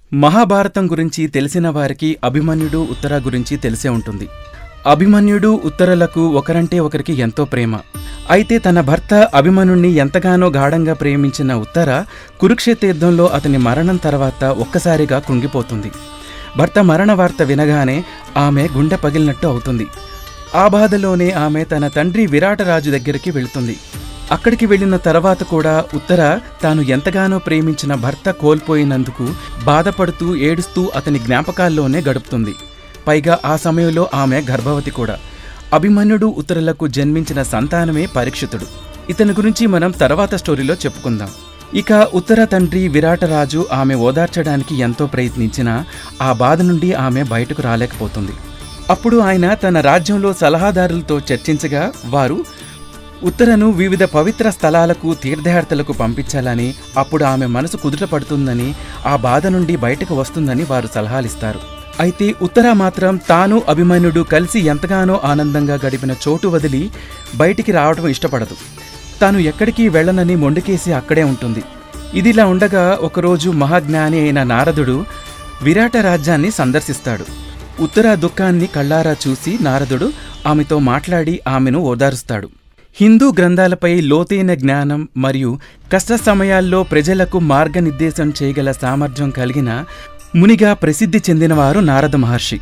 మహాభారతం గురించి తెలిసిన వారికి అభిమన్యుడు ఉత్తర గురించి తెలిసే ఉంటుంది అభిమన్యుడు ఉత్తరలకు ఒకరంటే ఒకరికి ఎంతో ప్రేమ అయితే తన భర్త అభిమన్యుణ్ణి ఎంతగానో గాఢంగా ప్రేమించిన ఉత్తర కురుక్షేత్ర యుద్ధంలో అతని మరణం తర్వాత ఒక్కసారిగా కృంగిపోతుంది భర్త మరణ వార్త వినగానే ఆమె గుండె పగిలినట్టు అవుతుంది ఆ బాధలోనే ఆమె తన తండ్రి విరాటరాజు దగ్గరికి వెళుతుంది అక్కడికి వెళ్ళిన తర్వాత కూడా ఉత్తర తాను ఎంతగానో ప్రేమించిన భర్త కోల్పోయినందుకు బాధపడుతూ ఏడుస్తూ అతని జ్ఞాపకాల్లోనే గడుపుతుంది పైగా ఆ సమయంలో ఆమె గర్భవతి కూడా అభిమన్యుడు ఉత్తరలకు జన్మించిన సంతానమే పరీక్షితుడు ఇతని గురించి మనం తర్వాత స్టోరీలో చెప్పుకుందాం ఇక ఉత్తర తండ్రి విరాటరాజు ఆమె ఓదార్చడానికి ఎంతో ప్రయత్నించినా ఆ బాధ నుండి ఆమె బయటకు రాలేకపోతుంది అప్పుడు ఆయన తన రాజ్యంలో సలహాదారులతో చర్చించగా వారు ఉత్తరను వివిధ పవిత్ర స్థలాలకు తీర్థయాత్రలకు పంపించాలని అప్పుడు ఆమె మనసు కుదుట పడుతుందని ఆ బాధ నుండి బయటకు వస్తుందని వారు సలహాలిస్తారు అయితే ఉత్తర మాత్రం తాను అభిమన్యుడు కలిసి ఎంతగానో ఆనందంగా గడిపిన చోటు వదిలి బయటికి రావడం ఇష్టపడదు తాను ఎక్కడికి వెళ్ళనని మొండికేసి అక్కడే ఉంటుంది ఇదిలా ఉండగా ఒకరోజు మహాజ్ఞాని అయిన నారదుడు విరాట రాజ్యాన్ని సందర్శిస్తాడు ఉత్తర దుఃఖాన్ని కళ్ళారా చూసి నారదుడు ఆమెతో మాట్లాడి ఆమెను ఓదారుస్తాడు హిందూ గ్రంథాలపై లోతైన జ్ఞానం మరియు కష్ట సమయాల్లో ప్రజలకు మార్గనిర్దేశం చేయగల సామర్థ్యం కలిగిన మునిగా ప్రసిద్ధి చెందినవారు నారద మహర్షి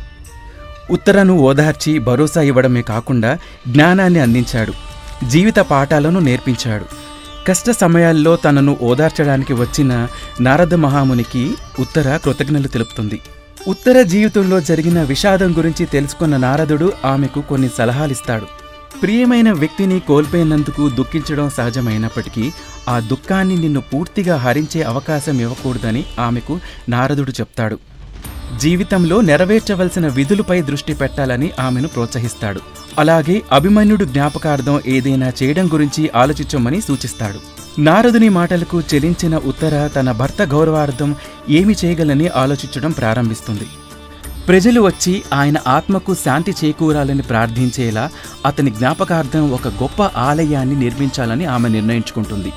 ఉత్తరను ఓదార్చి భరోసా ఇవ్వడమే కాకుండా జ్ఞానాన్ని అందించాడు జీవిత పాఠాలను నేర్పించాడు కష్ట సమయాల్లో తనను ఓదార్చడానికి వచ్చిన నారద మహామునికి ఉత్తర కృతజ్ఞతలు తెలుపుతుంది ఉత్తర జీవితంలో జరిగిన విషాదం గురించి తెలుసుకున్న నారదుడు ఆమెకు కొన్ని సలహాలిస్తాడు ప్రియమైన వ్యక్తిని కోల్పోయినందుకు దుఃఖించడం సహజమైనప్పటికీ ఆ దుఃఖాన్ని నిన్ను పూర్తిగా హరించే అవకాశం ఇవ్వకూడదని ఆమెకు నారదుడు చెప్తాడు జీవితంలో నెరవేర్చవలసిన విధులపై దృష్టి పెట్టాలని ఆమెను ప్రోత్సహిస్తాడు అలాగే అభిమన్యుడు జ్ఞాపకార్థం ఏదైనా చేయడం గురించి ఆలోచించమని సూచిస్తాడు నారదుని మాటలకు చెలించిన ఉత్తర తన భర్త గౌరవార్థం ఏమి చేయగలని ఆలోచించడం ప్రారంభిస్తుంది ప్రజలు వచ్చి ఆయన ఆత్మకు శాంతి చేకూరాలని ప్రార్థించేలా అతని జ్ఞాపకార్థం ఒక గొప్ప ఆలయాన్ని నిర్మించాలని ఆమె నిర్ణయించుకుంటుంది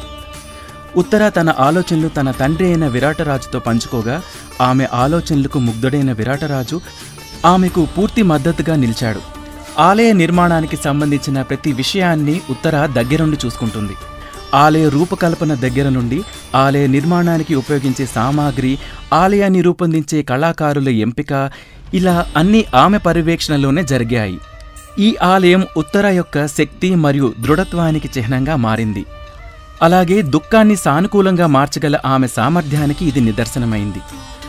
ఉత్తర తన ఆలోచనలు తన తండ్రి అయిన విరాటరాజుతో పంచుకోగా ఆమె ఆలోచనలకు ముగ్ధుడైన విరాటరాజు ఆమెకు పూర్తి మద్దతుగా నిలిచాడు ఆలయ నిర్మాణానికి సంబంధించిన ప్రతి విషయాన్ని ఉత్తర దగ్గరుండి చూసుకుంటుంది ఆలయ రూపకల్పన దగ్గర నుండి ఆలయ నిర్మాణానికి ఉపయోగించే సామాగ్రి ఆలయాన్ని రూపొందించే కళాకారుల ఎంపిక ఇలా అన్నీ ఆమె పర్యవేక్షణలోనే జరిగాయి ఈ ఆలయం ఉత్తర యొక్క శక్తి మరియు దృఢత్వానికి చిహ్నంగా మారింది అలాగే దుఃఖాన్ని సానుకూలంగా మార్చగల ఆమె సామర్థ్యానికి ఇది నిదర్శనమైంది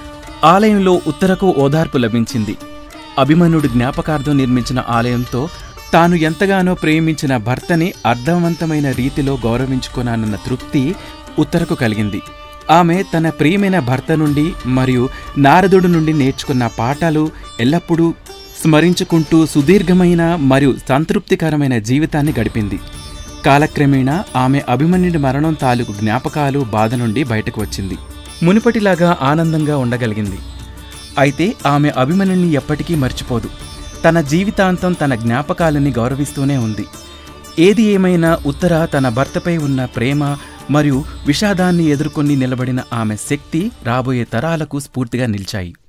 ఆలయంలో ఉత్తరకు ఓదార్పు లభించింది అభిమన్యుడు జ్ఞాపకార్థం నిర్మించిన ఆలయంతో తాను ఎంతగానో ప్రేమించిన భర్తని అర్థవంతమైన రీతిలో గౌరవించుకున్నానన్న తృప్తి ఉత్తరకు కలిగింది ఆమె తన ప్రియమైన భర్త నుండి మరియు నారదుడు నుండి నేర్చుకున్న పాఠాలు ఎల్లప్పుడూ స్మరించుకుంటూ సుదీర్ఘమైన మరియు సంతృప్తికరమైన జీవితాన్ని గడిపింది కాలక్రమేణా ఆమె అభిమన్యుడి మరణం తాలూకు జ్ఞాపకాలు బాధ నుండి బయటకు వచ్చింది మునుపటిలాగా ఆనందంగా ఉండగలిగింది అయితే ఆమె అభిమన్యుని ఎప్పటికీ మర్చిపోదు తన జీవితాంతం తన జ్ఞాపకాలని గౌరవిస్తూనే ఉంది ఏది ఏమైనా ఉత్తర తన భర్తపై ఉన్న ప్రేమ మరియు విషాదాన్ని ఎదుర్కొని నిలబడిన ఆమె శక్తి రాబోయే తరాలకు స్ఫూర్తిగా నిలిచాయి